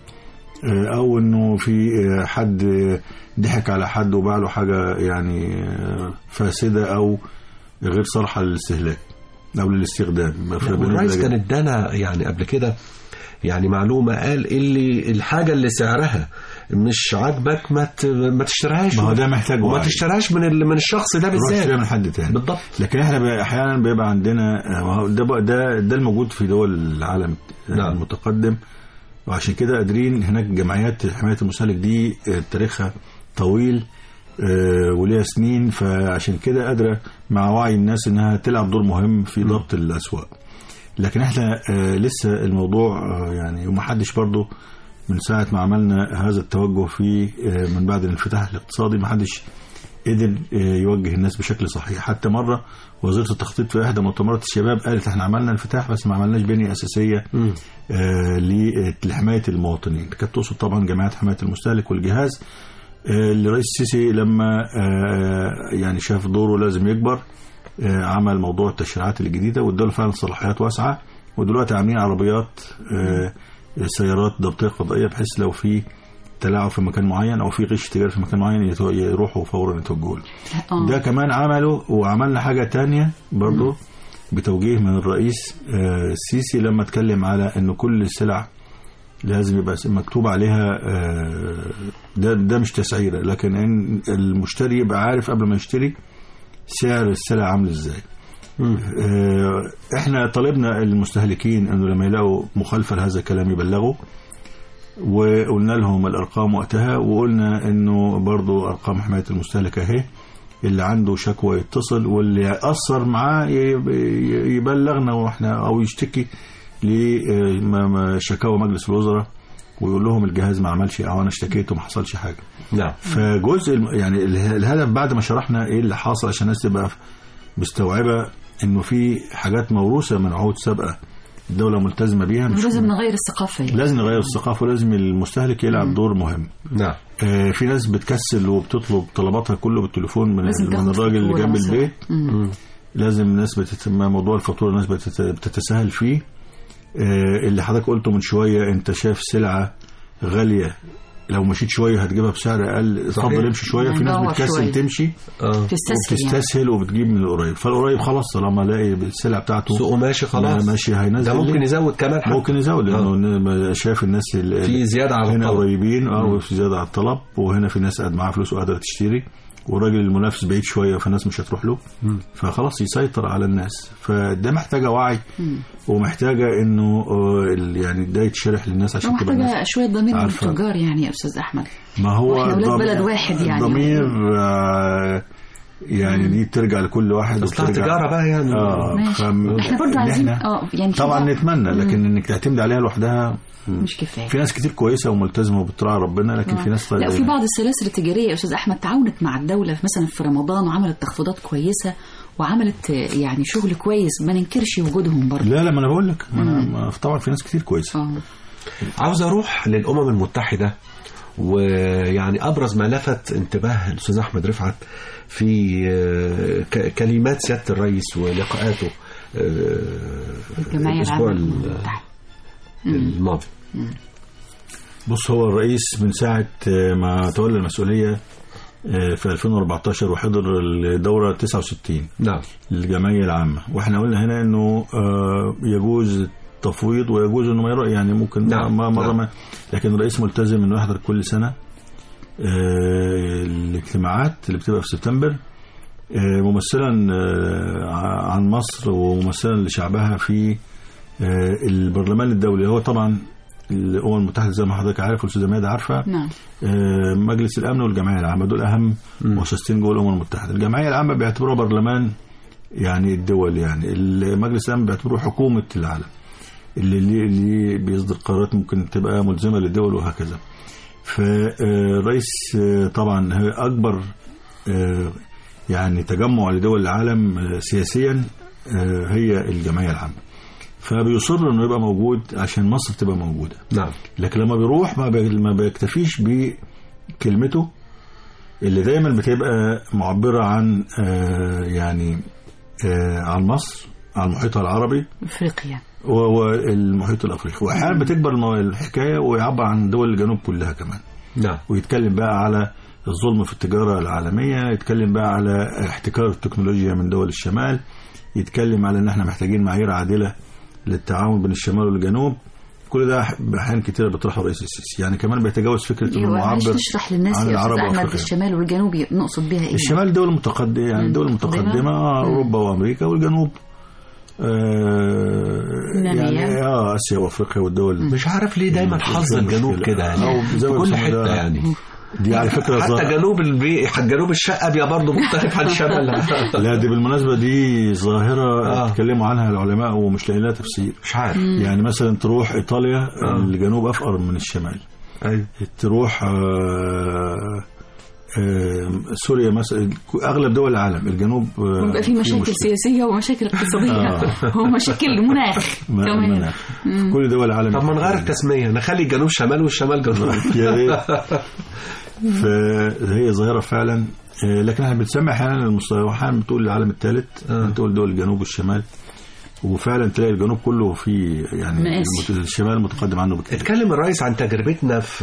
Speaker 4: او انه في حد ضحك على حد وباع له حاجه يعني فاسده او غير صالحه للاستهلاك او للاستخدام
Speaker 3: والرئيس كان ادانا يعني قبل كده يعني معلومة قال اللي الحاجة اللي سعرها مش عاجبك ما ت- ما تشتريهاش
Speaker 4: ما هو ده محتاج
Speaker 3: وما
Speaker 4: وعي.
Speaker 3: تشتريهاش من ال- من الشخص ده
Speaker 4: روح اشتريها
Speaker 3: بالذات
Speaker 4: من حد تاني
Speaker 3: بالضبط
Speaker 4: لكن احنا بقى احيانا بيبقى عندنا ما هو ده بقى ده ده الموجود في دول العالم
Speaker 3: نعم.
Speaker 4: المتقدم وعشان كده قادرين هناك جمعيات حمايه المستهلك دي آه، تاريخها طويل آه، وليها سنين فعشان كده قادره مع وعي الناس انها تلعب دور مهم في ضبط الاسواق لكن احنا آه، لسه الموضوع آه، يعني ومحدش برضو من ساعة ما عملنا هذا التوجه في آه، من بعد الانفتاح الاقتصادي محدش قدر آه، يوجه الناس بشكل صحيح حتى مرة وزيرة التخطيط في إحدى مؤتمرات الشباب قالت احنا عملنا انفتاح بس ما عملناش بنية أساسية آه، ل- لحماية المواطنين كانت تقصد طبعا جمعيات حماية المستهلك والجهاز آه، اللي رئيس السيسي لما آه، يعني شاف دوره لازم يكبر آه، عمل موضوع التشريعات الجديدة واداله فعلا صلاحيات واسعة ودلوقتي عاملين عربيات آه، سيارات ضبطية قضائية بحيث لو في تلاعب في مكان معين او في غش تجاري في مكان معين يتو- يروحوا فورا يتوجهوا له.
Speaker 2: آه.
Speaker 4: ده كمان عمله وعملنا حاجة تانية برضو بتوجيه من الرئيس آه، السيسي لما اتكلم على ان كل السلع لازم يبقى مكتوب عليها آه، ده ده مش تسعيره لكن ان المشتري يبقى عارف قبل ما يشتري سعر السلع عامل ازاي آه، احنا طالبنا المستهلكين انه لما يلاقوا مخالفه لهذا الكلام يبلغوا وقلنا لهم الارقام وقتها وقلنا انه برضو ارقام حمايه المستهلك اهي اللي عنده شكوى يتصل واللي يأثر معاه يب- يبلغنا واحنا او يشتكي لشكاوى مجلس الوزراء ويقول لهم الجهاز ما عملش او انا اشتكيت وما حصلش حاجه
Speaker 3: نعم
Speaker 4: فجزء الم- يعني اله- الهدف بعد ما شرحنا ايه اللي حاصل عشان الناس تبقى مستوعبه انه في حاجات موروثه من عهود سابقه الدوله ملتزمه بيها مش
Speaker 2: لازم نغير الثقافه يعني.
Speaker 4: لازم نغير الثقافه ولازم المستهلك يلعب دور مهم
Speaker 3: نعم
Speaker 4: آه، في ناس بتكسل وبتطلب طلباتها كله بالتليفون من,
Speaker 2: لازم
Speaker 4: من
Speaker 2: تاخد
Speaker 4: الراجل اللي
Speaker 2: فاتورة
Speaker 4: جنب
Speaker 2: مثلاً.
Speaker 4: البيت
Speaker 2: مم.
Speaker 4: لازم الناس بتتم موضوع الفاتوره الناس بتت- بتتساهل فيه آه، اللي حضرتك قلته من شويه انت شايف سلعه غاليه لو مشيت شويه هتجيبها بسعر اقل اتفضل امشي شويه في ناس
Speaker 2: ندور
Speaker 4: بتكسل
Speaker 2: شوية.
Speaker 4: تمشي
Speaker 3: اه
Speaker 2: تستسهل يعني
Speaker 4: وبتستسهل وبتجيب من القريب فالقريب خلاص طالما الاقي السلع بتاعته
Speaker 3: سوقه ماشي خلاص
Speaker 4: ما- ماشي هينزل
Speaker 3: ده ممكن
Speaker 4: ليه؟
Speaker 3: يزود كمان حتى.
Speaker 4: ممكن يزود لانه شايف الناس اللي
Speaker 3: في زياده على
Speaker 4: هنا
Speaker 3: الطلب
Speaker 4: قريبين اه وفي زياده على الطلب وهنا في ناس قاعد معاها فلوس وقادره تشتري والراجل المنافس بعيد شويه فالناس مش هتروح له فخلاص يسيطر على الناس فده محتاجه وعي ومحتاجه انه آه، ال- يعني ده يتشرح للناس عشان تبقى الناس
Speaker 2: ومحتاجة شوية ضمير من
Speaker 4: عارفة.
Speaker 2: التجار يعني يا أستاذ أحمد
Speaker 4: ما هو
Speaker 2: وإحنا ولاد
Speaker 4: الضمير-
Speaker 2: بلد واحد يعني.
Speaker 4: الضمير آه، يعني دي بترجع لكل واحد
Speaker 3: اصلها
Speaker 4: وبترجع-
Speaker 3: تجاره بقى يعني
Speaker 4: اه
Speaker 2: ماشي
Speaker 4: فم-
Speaker 2: احنا برضه
Speaker 4: إن
Speaker 2: عايزين
Speaker 4: إحنا-
Speaker 2: اه يعني في
Speaker 4: طبعا
Speaker 2: بعض-
Speaker 4: نتمنى لكن انك تعتمد عليها لوحدها
Speaker 2: مش كفاية
Speaker 4: في ناس كتير كويسه وملتزمه وبتراعي ربنا لكن في ناس
Speaker 2: لا وفي بعض السلاسل التجارية يا أستاذ أحمد تعاونت مع الدولة مثلا في رمضان وعملت تخفيضات كويسة وعملت آه، يعني شغل كويس ما ننكرش وجودهم برضه
Speaker 4: لا لا ما انا بقول لك ما أنا ما- طبعا في ناس كتير كويسه
Speaker 2: اه
Speaker 3: عاوز اروح للامم المتحده ويعني ابرز ما لفت انتباه الاستاذ احمد رفعت في آه، ك- كلمات سياده الرئيس ولقاءاته آه،
Speaker 2: الجمعية
Speaker 3: الاسبوع
Speaker 2: العامة
Speaker 3: ال-
Speaker 2: للمتحدة
Speaker 3: الماضي
Speaker 4: بص هو الرئيس من ساعه آه، ما تولى المسؤوليه آه، في 2014 وحضر الدوره 69
Speaker 3: نعم
Speaker 4: للجمعيه العامه واحنا قلنا هنا انه آه، يجوز التفويض ويجوز انه ما يرى يعني ممكن
Speaker 3: نعم،
Speaker 4: ما مره
Speaker 3: نعم.
Speaker 4: ما لكن الرئيس ملتزم انه يحضر كل سنه آه، الاجتماعات اللي بتبقى في سبتمبر آه، ممثلا آه، عن مصر وممثلا لشعبها في آه، البرلمان الدولي هو طبعا الامم المتحده زي ما حضرتك عارف والاستاذه ميادة عارفه
Speaker 2: نعم
Speaker 4: آه، مجلس الامن والجمعيه العامه دول اهم مؤسستين جوه الامم المتحده الجمعيه العامه بيعتبروها برلمان يعني الدول يعني مجلس الامن بيعتبروه حكومه العالم اللي اللي, اللي بيصدر قرارات ممكن تبقى ملزمه للدول وهكذا فالرئيس آه، طبعا هي اكبر آه، يعني تجمع لدول العالم آه، سياسيا آه، هي الجمعيه العامه فبيصر انه يبقى موجود عشان مصر تبقى موجوده
Speaker 3: نعم
Speaker 4: لكن لما بيروح ما بي- ما بيكتفيش بكلمته اللي دايما بتبقى معبرة عن آه، يعني آه، عن مصر عن محيطها العربي
Speaker 2: افريقيا
Speaker 4: والمحيط الافريقي واحيانا بتكبر المو- الحكايه ويعبر عن دول الجنوب كلها كمان
Speaker 3: نعم
Speaker 4: ويتكلم بقى على الظلم في التجاره العالميه يتكلم بقى على احتكار التكنولوجيا من دول الشمال يتكلم على ان احنا محتاجين معايير عادله للتعاون بين الشمال والجنوب كل ده احيان كتيره بيطرحه الرئيس السيسي يعني كمان بيتجاوز فكره انه
Speaker 2: ايوه معلش
Speaker 4: معبر
Speaker 2: نشرح للناس
Speaker 4: عن
Speaker 2: يا
Speaker 4: العرب
Speaker 2: استاذ احمد
Speaker 4: وافريقيا
Speaker 2: الشمال والجنوب نقصد بيها ايه
Speaker 4: الشمال دول متقدمة يعني
Speaker 2: مم.
Speaker 4: دول
Speaker 2: متقدمة.
Speaker 4: متقدمة آه،
Speaker 2: مم.
Speaker 4: أوروبا وأمريكا والجنوب آه
Speaker 2: نامية.
Speaker 4: يعني اه اسيا وافريقيا والدول
Speaker 3: مش عارف ليه دايما
Speaker 4: مش
Speaker 3: حظ
Speaker 4: مشكلة.
Speaker 3: الجنوب كده يعني
Speaker 4: أو زي
Speaker 3: في
Speaker 4: ما
Speaker 3: كل
Speaker 4: بيسموه
Speaker 3: حته
Speaker 4: ده.
Speaker 3: يعني
Speaker 4: دي على فكره
Speaker 3: حتى
Speaker 4: ظاهرة
Speaker 3: جنوب البي... جنوب الشقه بيبقى برضه مختلف عن شمالها
Speaker 4: لا دي بالمناسبه دي ظاهره
Speaker 3: آه.
Speaker 4: اتكلموا عنها العلماء ومش لاقيين لها تفسير
Speaker 3: مش عارف
Speaker 4: يعني مثلا تروح ايطاليا
Speaker 3: آه.
Speaker 4: الجنوب افقر من الشمال
Speaker 3: ايوه
Speaker 4: تروح آه آه سوريا مثلا اغلب دول العالم الجنوب آه،
Speaker 2: ويبقى في مشاكل
Speaker 4: مشكلة.
Speaker 2: سياسيه ومشاكل اقتصاديه
Speaker 4: آه.
Speaker 2: ومشاكل مناخ
Speaker 4: ما-
Speaker 2: كمان
Speaker 4: مناخ. كل دول العالم
Speaker 3: طب ما نغير التسميه نخلي الجنوب شمال والشمال جنوب
Speaker 4: يا ريت فهي ظاهرة فعلا آه، لكن احنا بنسمي احيانا المستوى واحيانا بتقول العالم الثالث
Speaker 3: آه.
Speaker 4: بتقول دول الجنوب والشمال وفعلا تلاقي الجنوب كله في يعني
Speaker 2: مقاسي.
Speaker 4: المت- الشمال متقدم عنه بكتير
Speaker 3: اتكلم الرئيس عن تجربتنا في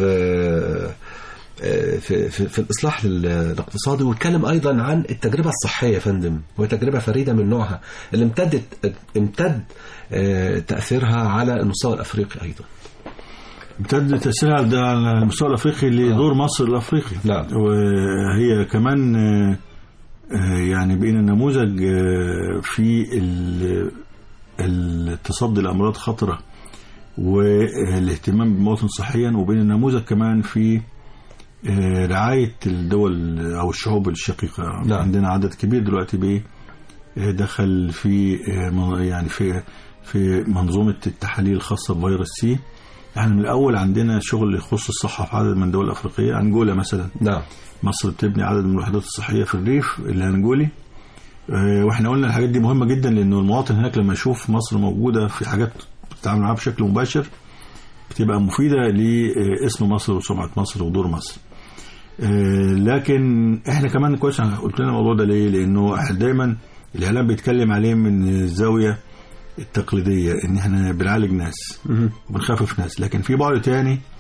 Speaker 3: في في, في الاصلاح ال- الاقتصادي واتكلم ايضا عن التجربه الصحيه يا فندم وهي تجربه فريده من نوعها اللي امتدت امتد آه، تاثيرها على المستوى الافريقي ايضا
Speaker 4: امتد تأثيرها ده على المستوى الافريقي لدور مصر الافريقي
Speaker 3: نعم.
Speaker 4: وهي كمان آه، آه، يعني بقينا نموذج آه، في ال- التصدي لامراض خطره والاهتمام بالمواطن صحيا وبين النموذج كمان في آه، رعاية الدول أو الشعوب الشقيقة
Speaker 3: نعم.
Speaker 4: عندنا عدد كبير دلوقتي بيه آه، دخل في آه، من- يعني في في منظومة التحاليل الخاصة بفيروس سي احنا من الأول عندنا شغل يخص الصحة في عدد من الدول الأفريقية أنجولا مثلا
Speaker 3: نعم
Speaker 4: مصر بتبني عدد من الوحدات الصحية في الريف الأنجولي آه، واحنا قلنا الحاجات دي مهمة جدا لأنه المواطن هناك لما يشوف مصر موجودة في حاجات بتتعامل معاها بشكل مباشر بتبقى مفيدة لاسم مصر وسمعة مصر ودور مصر آه، لكن احنا كمان كويس أنا قلت لنا الموضوع ده ليه لانه إحنا دايما الاعلام بيتكلم عليه من الزاويه التقليديه ان احنا بنعالج ناس وبنخفف ناس لكن في بعد تاني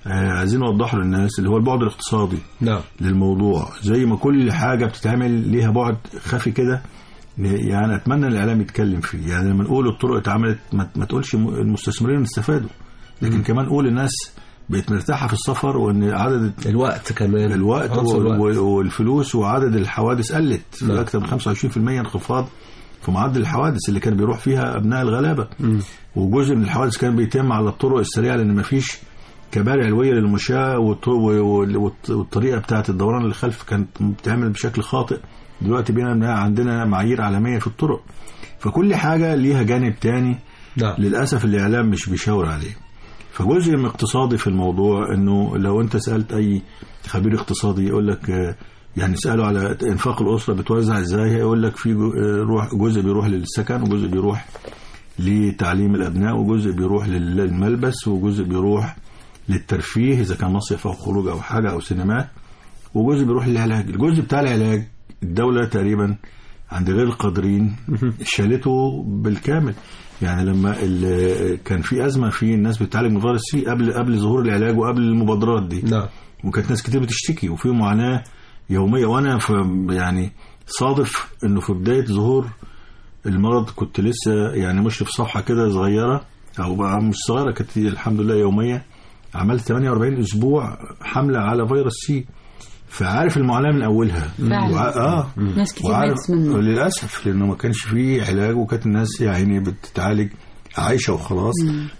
Speaker 4: آه، عايزين نوضحه للناس اللي هو البعد الاقتصادي
Speaker 3: نعم
Speaker 4: للموضوع زي ما كل حاجة بتتعمل ليها بعد خفي كده يعني اتمنى الاعلام يتكلم فيه يعني لما نقول الطرق اتعملت ما, ما تقولش م- المستثمرين استفادوا لكن كمان قول الناس بقت مرتاحه في السفر وان عدد
Speaker 3: الوقت كمان
Speaker 4: الوقت
Speaker 3: عنصر
Speaker 4: وال-
Speaker 3: الوقت.
Speaker 4: وال- والفلوس وعدد الحوادث قلت في
Speaker 3: نعم.
Speaker 4: اكثر من 25% انخفاض في معدل الحوادث اللي كان بيروح فيها ابناء الغلابه وجزء من الحوادث كان بيتم على الطرق السريعه لان ما فيش كباري علويه للمشاة والط- وال- والط- والطريقه بتاعه الدوران اللي خلف كانت بتعمل بشكل خاطئ دلوقتي بقينا عندنا معايير عالميه في الطرق فكل حاجه ليها جانب تاني
Speaker 3: نعم
Speaker 4: للاسف الاعلام مش بيشاور عليه فجزء من اقتصادي في الموضوع انه لو انت سالت اي خبير اقتصادي يقول لك آه، يعني ساله على انفاق الاسره بتوزع ازاي هيقول لك في جو- آه، روح جزء بيروح للسكن وجزء بيروح لتعليم الابناء وجزء بيروح لل- للملبس وجزء بيروح للترفيه اذا كان مصيف او خروج او حاجه او سينمات وجزء بيروح للعلاج الجزء بتاع العلاج الدوله تقريبا عند غير القادرين شالته بالكامل يعني لما ال- كان في ازمه في الناس بتعالج من فيروس سي قبل قبل ظهور العلاج وقبل المبادرات دي
Speaker 3: نعم
Speaker 4: وكانت ناس كتير بتشتكي وفي معاناه يوميه وانا في يعني صادف انه في بدايه ظهور المرض كنت لسه يعني مشرف صفحه كده صغيره او بقى مش صغيره كانت الحمد لله يوميه عملت 48 اسبوع حمله على فيروس سي فعارف المعاناه من اولها
Speaker 2: فعلا.
Speaker 4: وع- اه
Speaker 2: ناس كتير
Speaker 4: وعارف
Speaker 2: ماتت منه
Speaker 4: للاسف لانه ما كانش فيه علاج وكانت الناس يا عيني بتتعالج عايشه وخلاص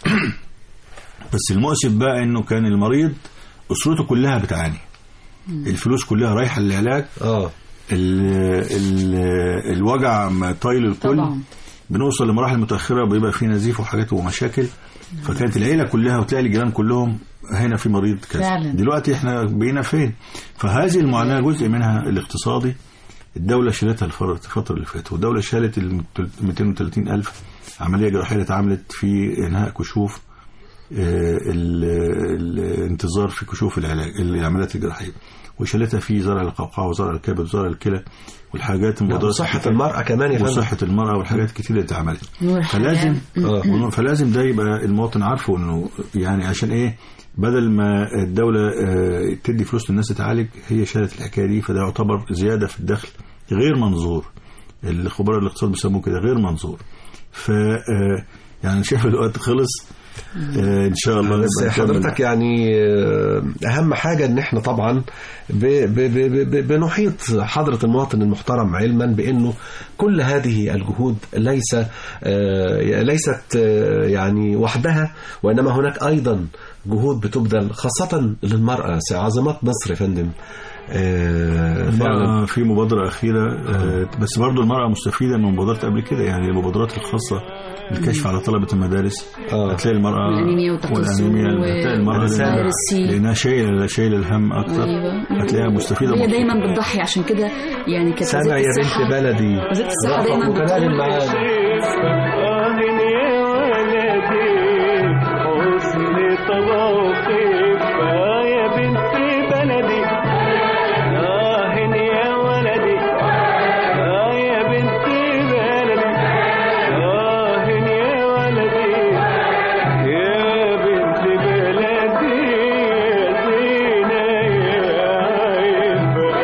Speaker 4: بس المؤسف بقى انه كان المريض اسرته كلها بتعاني الفلوس كلها رايحه للعلاج
Speaker 3: اه
Speaker 4: ال ال الوجع ما طايل الكل
Speaker 2: طبعا
Speaker 4: بنوصل لمراحل متاخره بيبقى في نزيف وحاجات ومشاكل فكانت العيله كلها وتلاقي الجيران كلهم هنا في مريض كذا
Speaker 2: فعلا.
Speaker 4: دلوقتي احنا بقينا فين فهذه المعاناه جزء منها الاقتصادي الدولة شالتها الفر- الفترة اللي فاتت والدولة شالت ال 230 ألف عملية جراحية اتعملت في إنهاء كشوف آه، ال- الانتظار في كشوف العلاج العمليات الجراحية وشالتها في زرع القوقعة وزرع الكبد وزرع الكلى والحاجات المبادرات
Speaker 3: صحة المرأة كمان يا فندم
Speaker 4: وصحة المرأة والحاجات الكتير اللي اتعملت
Speaker 2: نور
Speaker 4: فلازم
Speaker 3: آه.
Speaker 4: آه. فلازم ده يبقى المواطن عارفه انه يعني عشان ايه بدل ما الدولة آه، تدي فلوس للناس تتعالج هي شالت الحكاية دي فده يعتبر زيادة في الدخل غير منظور الخبراء الاقتصاد بيسموه كده غير منظور ف آه، يعني شايف الوقت خلص آه، ان شاء الله
Speaker 3: بس
Speaker 4: نبقى نكمل.
Speaker 3: حضرتك يعني آه، اهم حاجه ان احنا طبعا ب ب ب ب بنحيط حضره المواطن المحترم علما بانه كل هذه الجهود ليس آه، ليست آه، يعني وحدها وانما هناك ايضا جهود بتبذل خاصه للمراه عاصمات مصر يا فندم آه، فعلا
Speaker 4: المرأة في مبادرة أخيرة آه، بس برضو المرأة مستفيدة من مبادرات قبل كده يعني المبادرات الخاصة الكشف على طلبة المدارس
Speaker 3: آه.
Speaker 4: هتلاقي المرأة
Speaker 2: والأنيميا والتقزم
Speaker 4: والأنيميا
Speaker 2: و-
Speaker 4: هتلاقي المرأة
Speaker 3: والسامع.
Speaker 2: فيروس سي.
Speaker 4: لأنها شايلة شايلة الهم أكتر
Speaker 2: ايوه
Speaker 4: هتلاقيها مستفيدة
Speaker 2: هي
Speaker 4: مبسوطة.
Speaker 2: دايما بتضحي عشان كده يعني كانت
Speaker 3: سامع
Speaker 2: وزيرة
Speaker 3: يا
Speaker 2: الصحة-
Speaker 3: بنت بلدي
Speaker 2: وزيرة الصحة
Speaker 3: رأفت
Speaker 2: دايما
Speaker 3: وكلام
Speaker 2: بتقول
Speaker 3: معانا.
Speaker 5: آه يا ولدي حسن طباخك آه يا بنت بلدي آه يا ولدي آه يا بنت بلدي آه يا ولدي يا بنت بلدي يا زينة يا عيب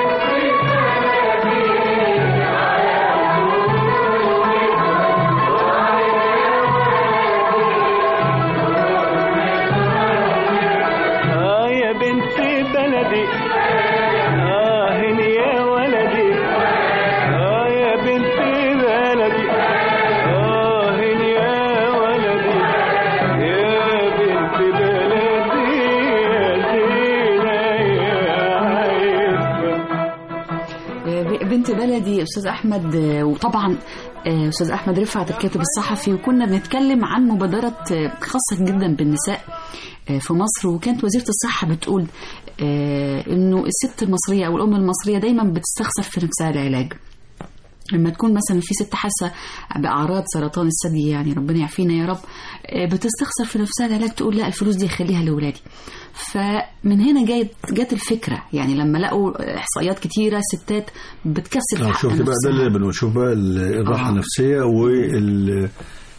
Speaker 5: آه يا بنت بلدي آه يا ولدي آه يا بنت بلدي آه يا ولدي يا بنت بلدي يا زينة يا عيب
Speaker 2: ب- بنت بلدي استاذ احمد آه، وطبعا آه، استاذ احمد رفعت الكاتب الصحفي وكنا بنتكلم عن مبادره آه، خاصه جدا بالنساء آه، في مصر وكانت وزيره الصحه بتقول آه، انه الست المصريه او الام المصريه دايما بتستخسر في نفسها العلاج لما تكون مثلا في ست حاسه باعراض سرطان الثدي يعني ربنا يعافينا يا رب آه، بتستخسر في نفسها العلاج تقول لا الفلوس دي خليها لاولادي فمن هنا جت جت الفكره يعني لما لقوا احصائيات كتيره ستات بتكسل في
Speaker 4: آه،
Speaker 2: حق
Speaker 4: شفت بقى ده
Speaker 2: نفسها.
Speaker 4: اللي بنشوف بقى ال- الراحة
Speaker 2: آه.
Speaker 4: النفسية وال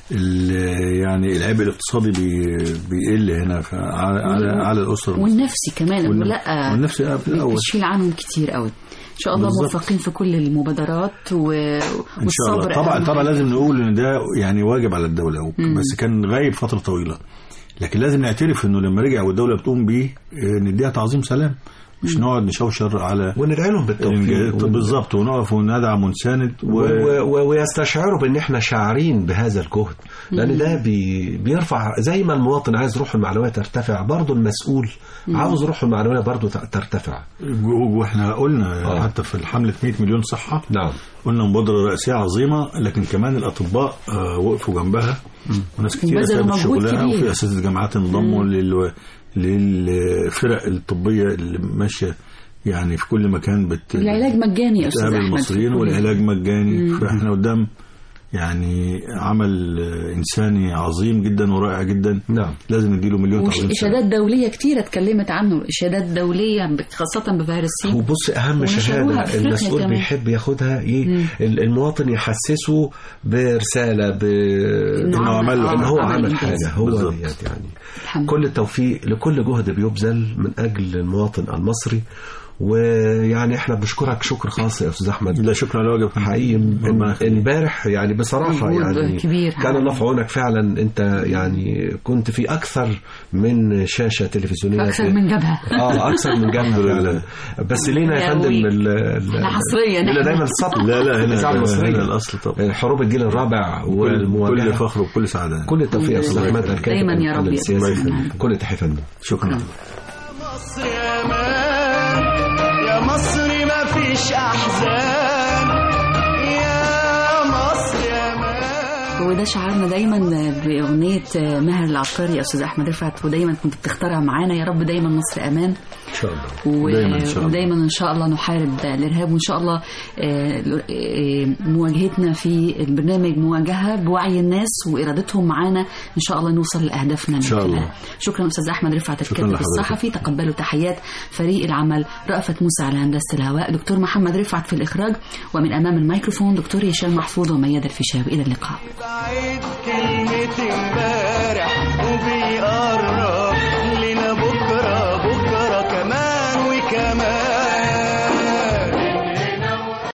Speaker 4: ال- يعني العبء الاقتصادي بي- بيقل هنا ف- على على, على الاسر
Speaker 2: والنفسي كمان انه
Speaker 4: والن-
Speaker 2: لا
Speaker 4: والنفسي آه، في الاول
Speaker 2: بتشيل عنهم كتير قوي ان شاء الله
Speaker 4: بالظبط.
Speaker 2: موفقين في كل المبادرات و...
Speaker 4: ان شاء الله
Speaker 2: والصبر
Speaker 4: طبعا
Speaker 2: أهم
Speaker 4: طبعا
Speaker 2: حاجة.
Speaker 4: لازم نقول ان ده يعني واجب على الدوله بس كان غايب فتره طويله لكن لازم نعترف انه لما رجع والدوله بتقوم بيه آه، نديها تعظيم سلام مش نقعد نشوشر على
Speaker 3: وندعي لهم بالتوفيق
Speaker 4: الإنجاز.
Speaker 3: ون-
Speaker 4: بالظبط ونقف وندعم ونساند
Speaker 3: و...
Speaker 4: و...
Speaker 3: و... ويستشعروا بان احنا شاعرين بهذا الجهد لان ده بي... بيرفع زي ما المواطن عايز روحه المعنويه ترتفع برضه المسؤول عاوز روحه المعنويه برضه ت- ترتفع
Speaker 4: و- واحنا قلنا
Speaker 3: آه.
Speaker 4: حتى في الحمله 100 مليون صحه
Speaker 3: نعم
Speaker 4: قلنا مبادره رئاسيه عظيمه لكن كمان الاطباء آه، وقفوا جنبها وناس كتير
Speaker 2: وبذلوا
Speaker 4: سابت
Speaker 2: مجهود
Speaker 4: شغلها
Speaker 2: كبير.
Speaker 4: وفي اساتذه جامعات انضموا لل... للفرق الطبيه اللي ماشيه يعني في كل مكان بت...
Speaker 2: العلاج مجاني يا استاذ
Speaker 4: بتقابل
Speaker 2: احمد
Speaker 4: المصريين
Speaker 2: في كل-
Speaker 4: والعلاج مجاني فاحنا قدام يعني عمل آه، انساني عظيم جدا ورائع جدا
Speaker 3: نعم
Speaker 4: لازم نديله مليون تعظيم سلام.
Speaker 2: وإشادات دولية كتير اتكلمت عنه إشادات دولية ب- خاصة بفيروس سي
Speaker 3: هو بص اهم
Speaker 2: ونشروها
Speaker 3: شهاده
Speaker 2: في أفريقيا
Speaker 3: المسؤول
Speaker 2: كمان.
Speaker 3: بيحب ياخدها ايه ال- المواطن يحسسه برساله ب
Speaker 4: إنه عمل له-
Speaker 3: ان هو
Speaker 2: عمل
Speaker 3: عمل
Speaker 2: إنجاز.
Speaker 3: حاجه هو
Speaker 4: بالظبط.
Speaker 3: ديت يعني
Speaker 2: الحمد
Speaker 3: كل التوفيق لكل جهد بيبذل من اجل المواطن المصري ويعني احنا بنشكرك شكر خاص يا استاذ احمد
Speaker 4: لا شكرا على واجب
Speaker 3: حقيقي
Speaker 4: ربنا
Speaker 3: ام-
Speaker 4: يخليك.
Speaker 3: امبارح يعني بصراحه
Speaker 2: مجهود
Speaker 3: يعني
Speaker 2: كبير
Speaker 3: كان الله في عونك فعلا انت يعني كنت في اكثر من شاشه تلفزيونيه
Speaker 2: أكثر
Speaker 3: في-
Speaker 2: من جبهة
Speaker 3: اه اكثر من جنب
Speaker 4: لله.
Speaker 3: بس لينا يا
Speaker 2: يا
Speaker 3: فندم
Speaker 2: وي.
Speaker 3: ال- ال-
Speaker 2: احنا حصريا
Speaker 3: لينا
Speaker 2: احنا.
Speaker 3: دايما الصبر
Speaker 4: لا لا هنا
Speaker 3: الإذاعة
Speaker 4: هنا
Speaker 3: المصرية.
Speaker 4: الاصل طبعا
Speaker 3: حروب الجيل الرابع
Speaker 4: كل
Speaker 3: والمواجهه
Speaker 4: فخر وكل سعاده
Speaker 3: كل التوفيق يا استاذ احمد الكاتب
Speaker 2: دايما يا رب
Speaker 3: المحلل
Speaker 2: يا
Speaker 3: السياسي.
Speaker 2: أستاذ أحمد.
Speaker 3: كل تحيه يا فندم
Speaker 4: شكرا
Speaker 5: مصر يا مان يا مصر ما فيش احزان يا مصر يا مان
Speaker 2: وده شعارنا دايما بأغنية ماهر العبقري يا أستاذ أحمد رفعت ودايما كنت بتختارها معانا يا رب دايما مصر أمان
Speaker 3: ان شاء الله
Speaker 2: و-
Speaker 4: دايماً إن شاء الله.
Speaker 2: ودايما ان شاء الله نحارب الارهاب وان شاء الله آه، آه، مواجهتنا في البرنامج مواجهه بوعي الناس وارادتهم معانا ان شاء الله نوصل لاهدافنا من
Speaker 4: شاء الله.
Speaker 2: خلالها. شكرا استاذ احمد رفعت
Speaker 4: شكراً
Speaker 2: الكاتب
Speaker 4: لحضرتك.
Speaker 2: الصحفي تقبلوا تحيات فريق العمل رأفت موسى على هندسه الهواء دكتور محمد رفعت في الاخراج ومن امام الميكروفون دكتور هشام محفوظ ومياد الفيشاوي الى اللقاء
Speaker 5: بعيد كلمة امبارح وبيقرب